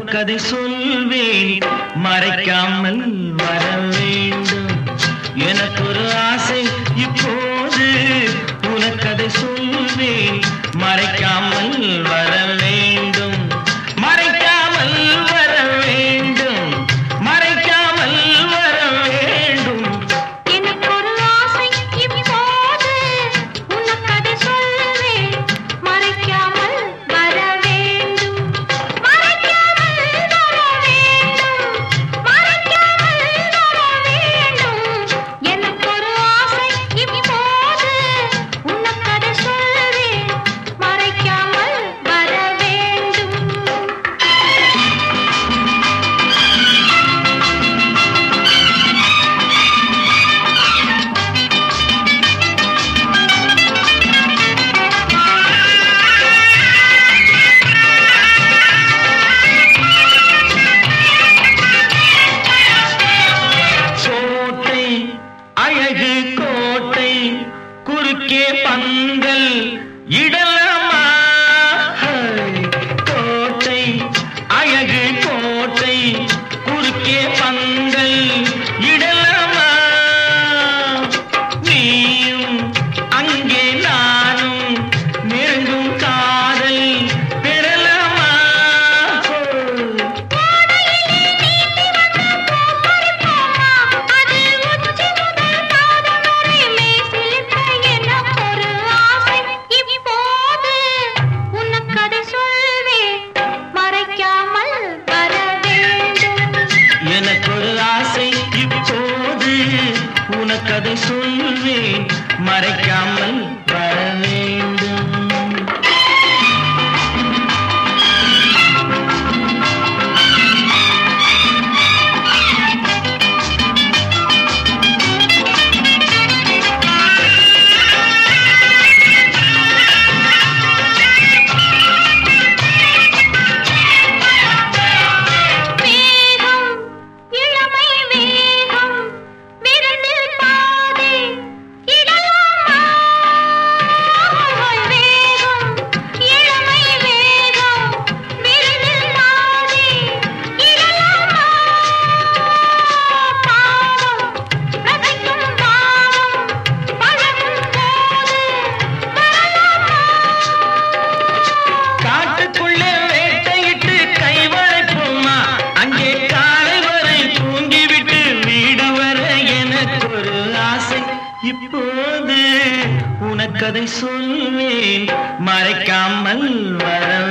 உனக்கதை சொல்வேன் மறைக்காமல் வர வேண்டும் எனக்கு ஒரு ஆசை இப்போது உனக்கதை சொல்வேன் மறைக்காமல் வர வேண்டும் மறைக்காமல் வர வேண்டும் மறைக்காமல் வர வேண்டும் எனக்கு ஒரு ஆசை இப்போது உனக்கதை சொல்வேன் மறைக்காமல் வர வேண்டும் மறைக்காமல் வர வேண்டும் மறைக்காமல் வர வேண்டும் எனக்கு ஒரு ஆசை இப்போது உனக்கதை சொல்வேன் மறைக்காமல் வர வேண்டும் கோட்டை அழகு கோட்டை குறுக்கே பந்தல் இடலாமா ஹை, கோட்டை அழகு கோட்டை குறுக்கே பந்தல் இடலாமா நீயும் அங்கே நானும் நெருங்கும் காதல் பெறலாமா அது உச்சி முதல் பாதம் வரை மேசிலிட்ட எனக்கொரு ஆசை இப்போது உனக்கதை சொல்வேன் மறைக்காமல் வர வேண்டும் எனக்கு ஒரு ஆசை இப்போது உனக்கதை சொல்வேன் மறைக்காமல் வர வேண்டும் வேகம் இளமை வேகம் விருந்தில் பாதி இடலாமா வேகம் இளமை வேகம் விருந்தில் பாதி இடலாமா பாவம் ரசிக்கும் பாவம் பழகும் போது வரலாமா காட்டுக்குள்ளே வேட்டையிட்டு கைவளைப்போமா அங்கே காலை வரை தூங்கிவிட்டு வீடு வர எனக்கு ஒரு ஆசை இப்போது உனக்கதை சொல்வேன் மறைக்காமல் வர